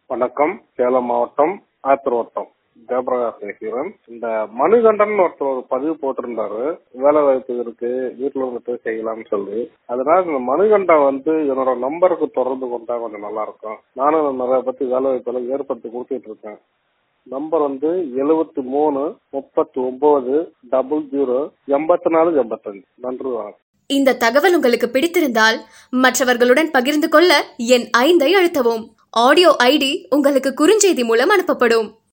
வணக்கம் சேலம் மாவட்டம் ஆத்தூர் வட்டம் ஜெயபிரகாஷ் பேசுகிறேன் இந்த மணிகண்டன் ஒருத்தர் ஒரு பதிவு போட்டிருந்தாரு வேலை வாய்ப்பு இருக்கு வீட்டுல இருந்துட்டு செய்யலாம்னு சொல்லி அதனால இந்த மணிகண்டன் வந்து என்னோட நம்பருக்கு தொடர்பு கொண்டா கொஞ்சம் நல்லா இருக்கும் நானும் நிறைய பத்தி வேலை வாய்ப்பெல்லாம் ஏற்படுத்தி கொடுத்துட்டு இருக்கேன் நம்பர் வந்து எழுபத்தி மூணு முப்பத்தி ஒன்பது டபுள் ஜீரோ எண்பத்தி நாலு எண்பத்தஞ்சு நன்றி வணக்கம் இந்த தகவல் உங்களுக்கு பிடித்திருந்தால் மற்றவர்களுடன் பகிர்ந்து கொள்ள என் ஐந்தை அழுத்தவும் ஆடியோ ஐடி உங்களுக்கு குறுஞ்செய்தி மூலம் அனுப்பப்படும்